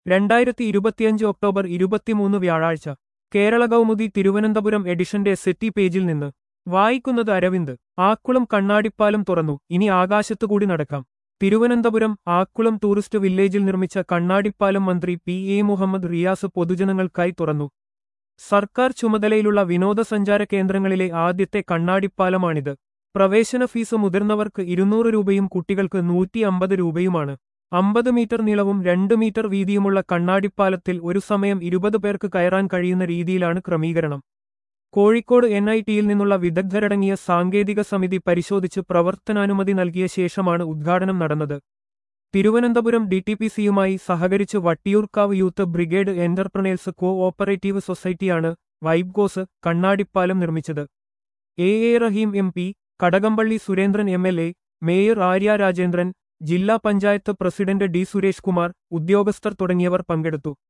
രണ്ടായിരത്തി ഇരുപത്തിയഞ്ച് ഒക്ടോബർ ഇരുപത്തിമൂന്ന് വ്യാഴാഴ്ച കേരള കൗമുദി തിരുവനന്തപുരം എഡിഷന്റെ സെറ്റി പേജിൽ നിന്ന് വായിക്കുന്നത് അരവിന്ദ് ആക്കുളം കണ്ണാടിപ്പാലം തുറന്നു ഇനി ആകാശത്തുകൂടി നടക്കാം തിരുവനന്തപുരം ആക്കുളം ടൂറിസ്റ്റ് വില്ലേജിൽ നിർമ്മിച്ച കണ്ണാടിപ്പാലം മന്ത്രി പി എ മുഹമ്മദ് റിയാസ് പൊതുജനങ്ങൾക്കായി തുറന്നു സർക്കാർ ചുമതലയിലുള്ള വിനോദസഞ്ചാര കേന്ദ്രങ്ങളിലെ ആദ്യത്തെ കണ്ണാടിപ്പാലമാണിത് പ്രവേശന ഫീസ് മുതിർന്നവർക്ക് ഇരുന്നൂറ് രൂപയും കുട്ടികൾക്ക് നൂറ്റി അമ്പത് രൂപയുമാണ് അമ്പത് മീറ്റർ നീളവും രണ്ട് മീറ്റർ വീതിയുമുള്ള കണ്ണാടിപ്പാലത്തിൽ ഒരു സമയം ഇരുപത് പേർക്ക് കയറാൻ കഴിയുന്ന രീതിയിലാണ് ക്രമീകരണം കോഴിക്കോട് എൻ ഐ ടിയിൽ നിന്നുള്ള വിദഗ്ധരടങ്ങിയ സാങ്കേതിക സമിതി പരിശോധിച്ച് പ്രവർത്തനാനുമതി നൽകിയ ശേഷമാണ് ഉദ്ഘാടനം നടന്നത് തിരുവനന്തപുരം ഡി ടി പി സിയുമായി സഹകരിച്ച് Vattiyoorkavu youth brigade entrepreneurs cooperative സൊസൈറ്റിയാണ് വൈബ്ഗോസ് കണ്ണാടിപ്പാലം നിർമ്മിച്ചത് A A Rahim M P Kadakampally Surendran M L A mayor Arya Rajendran ജില്ലാ പഞ്ചായത്ത് പ്രസിഡന്റ് ഡി സുരേഷ് കുമാർ ഉദ്യോഗസ്ഥർ തുടങ്ങിയവർ പങ്കെടുത്തു